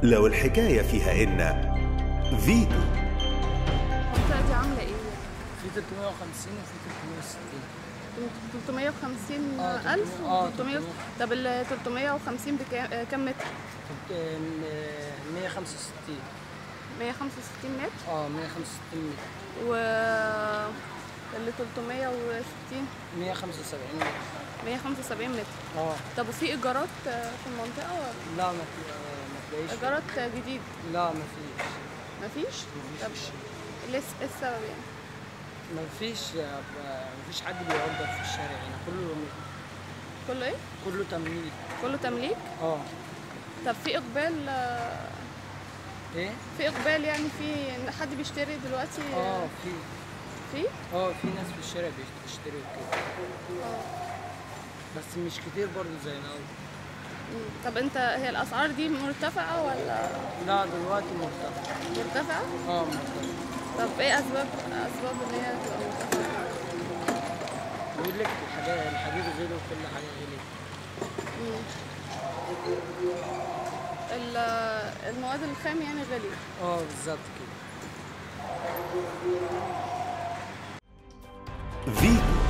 لو الحكاية فيها إن فيتو المنطقة دي عاملة ايه؟ في 350 وفي 360 350 آه، ألف 300 آه، و 300 طب ال 350 بكام آه، كام متر؟ كنت، آم، آه، 165 165 متر اه 165 متر و ال 360 175 متر 175 متر اه طب وفي ايجارات آه، في المنطقة ولا لا ما في آه، ما تلاقيش ايجارات آه، جديد لا ما فيش مفيش؟ مفيش طب في الشارع. ليه الس- إيه السبب يعني؟ ما فيش آه، ما فيش حد بيأجر في الشارع هنا كله كله ايه؟ كله تمليك كله تمليك؟ اه طب في اقبال آه، ايه في اقبال يعني في إن حد بيشتري دلوقتي اه في في؟ اه في ناس في الشارع بتشتري وكده بس مش كتير برضه زي الاول مم. طب انت هي الاسعار دي مرتفعة ولا لا دلوقتي مرتفع مرتفعة؟ اه مرتفع طب ايه اسباب اسباب ان هي تبقى مرتفعة؟ بيقول لك الحاجات الحديد غلي وكل حاجه غلي ال- المواد الخام يعني غالية اه بالظبط كده فيتو